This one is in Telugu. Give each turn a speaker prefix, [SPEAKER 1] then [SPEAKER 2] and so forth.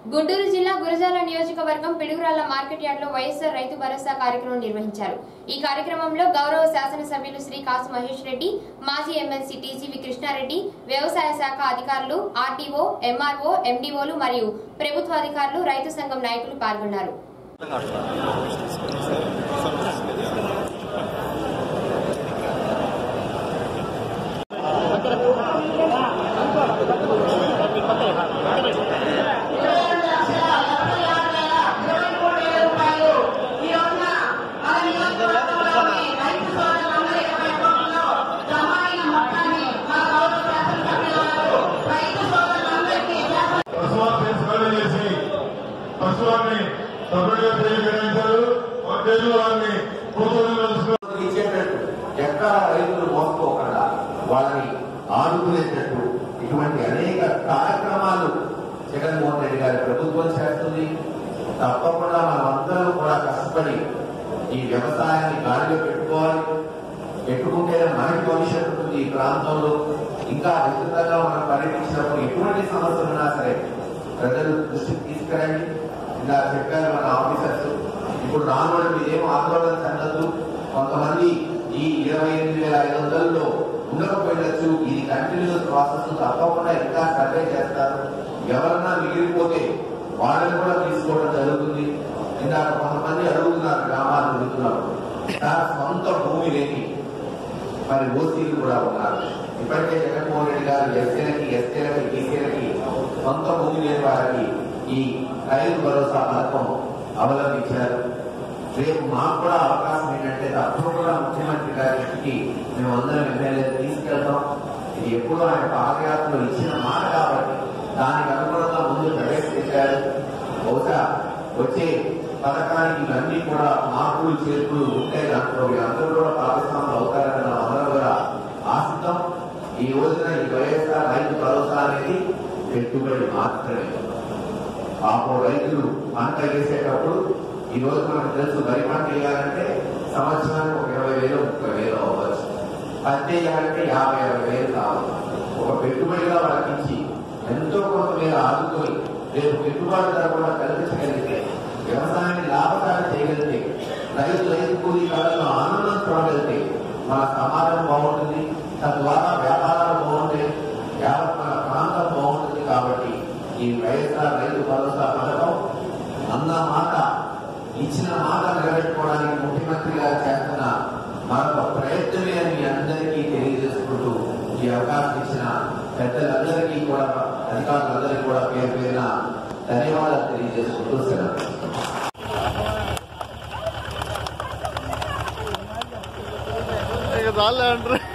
[SPEAKER 1] గుంటూరు జిల్లా గురజాల నియోజకవర్గం పిడుగురాళ్ల మార్కెట్ యార్డ్లో వైఎస్ఆర్ రైతు భరోసా కార్యక్రమం నిర్వహించారు ఈ కార్యక్రమంలో గౌరవ శాసనసభ్యులు శ్రీ కాసు మహేష్ రెడ్డి మాజీ ఎమ్మెల్సీ టీజీవి కృష్ణారెడ్డి వ్యవసాయ శాఖ అధికారులు ఆర్టీఓ ఎంఆర్ఓ ఎండీఓలు మరియు ప్రభుత్వ అధికారులు రైతు సంఘం నాయకులు పాల్గొన్నారు
[SPEAKER 2] పశువాన్ని స్మరణ చేసి పశువాన్ని తప్పుడుగా తెలియజేయించారు వారి వారిని కూతురు
[SPEAKER 3] ఇచ్చేటట్టు ఎక్కడ రైతులు మోసపోకుండా వాళ్ళని ఆదుకునేటట్టు ఇటువంటి అనేక కార్యక్రమాలు జగన్మోహన్ రెడ్డి గారి ప్రభుత్వం చేస్తుంది తప్పకుండా మనమందరం కూడా కష్టపడి ఈ వ్యవసాయాన్ని గాడిలో పెట్టుకోవాలి పెట్టుకుంటేనే మనకి భవిష్యత్తు ఉంటుంది ఈ ప్రాంతంలో ఇంకా విస్తృతంగా మనం పర్యటించినప్పుడు ఎటువంటి సమస్యలు ఉన్నా సరే ప్రజలు దృష్టికి తీసుకురండి ఇలా చెప్పారు మన ఆఫీసర్స్ ఇప్పుడు రానున్న మీదేం ఆందోళన చెందద్దు కొంతమంది ఈ ఇరవై ఎనిమిది వేల ఐదు వందలలో ఉండకపోయినచ్చు ఇది కంటిన్యూస్ ప్రాసెస్ తప్పకుండా ఇంకా సర్వే చేస్తారు ఎవరన్నా మిగిలిపోతే వాళ్ళని కూడా తీసుకోవడం జరుగుతుంది ఇందాక కొంతమంది అడుగుతున్నారు గ్రామాలు అడుగుతున్నారు సార్ సొంత భూమి లేని మరి ఓసీలు కూడా ఉన్నారు ఇప్పటికే జగన్మోహన్ రెడ్డి గారు ఎస్సీలకి ఎస్టీలకి బీసీలకి సొంత భూమి లేని వారికి ఈ రైతు భరోసా పథకం అవలంబించారు రేపు మాకు కూడా అవకాశం ఏంటంటే తప్పకుండా ముఖ్యమంత్రి గారి దృష్టికి మేము అందరం ఎమ్మెల్యేలు తీసుకెళ్తాం ఇది ఎప్పుడూ ఆయన పాదయాత్రలో ఇచ్చిన మాట కాబట్టి దానికి అనుగుణంగా ముందు ప్రవేశపెట్టారు బహుశా వచ్చే పథకానికి ఇవన్నీ కూడా మార్పులు చేర్పులు ఉంటే దాంట్లో వీళ్ళందరూ కూడా పాకిస్తాన్లో అవుతారని మనం అందరం కూడా ఆశిద్దాం ఈ రోజున ఈ వైఎస్ఆర్ రైతు భరోసా అనేది పెట్టుబడి మాత్రమే పాపం రైతులు పంట వేసేటప్పుడు ఈ రోజు మనకు తెలుసు వరి పంట వేయాలంటే సంవత్సరానికి ఒక ఇరవై వేలు ముప్పై వేలు అవ్వచ్చు పత్తి వేయాలంటే యాభై అరవై వేలు కావాలి ఒక పెట్టుబడిగా వాళ్ళకి ఇచ్చి ఎంతో కొంత మీరు ఆదుకొని రేపు పెట్టుబడి ధర కూడా కల్పించగలిగితే వ్యవసాయాన్ని లాభసారం చేయగలిగితే రైతు రైతు కూలీ కాలంలో ఆనందం చూడగలిగితే మన సమాజం బాగుంటుంది తద్వారా వ్యాపారాలు బాగుంటాయి యావత్ మన ప్రాంతం బాగుంటుంది కాబట్టి ఈ వైఎస్ఆర్ రైతు భరోసా పథకం అన్న మాట ఇచ్చిన మాట నిలబెట్టుకోవడానికి ముఖ్యమంత్రి గారు చేస్తున్న మరొక ప్రయత్నమే అని మీ అందరికీ తెలియజేసుకుంటూ ఈ అవకాశం ఇచ్చిన పెద్దలందరికీ కూడా అధికారులందరికీ కూడా పేరు పేరున ధన్యవాదాలు తెలియజేసుకుంటూ సెలవు
[SPEAKER 4] ఇక చాలే అంటారు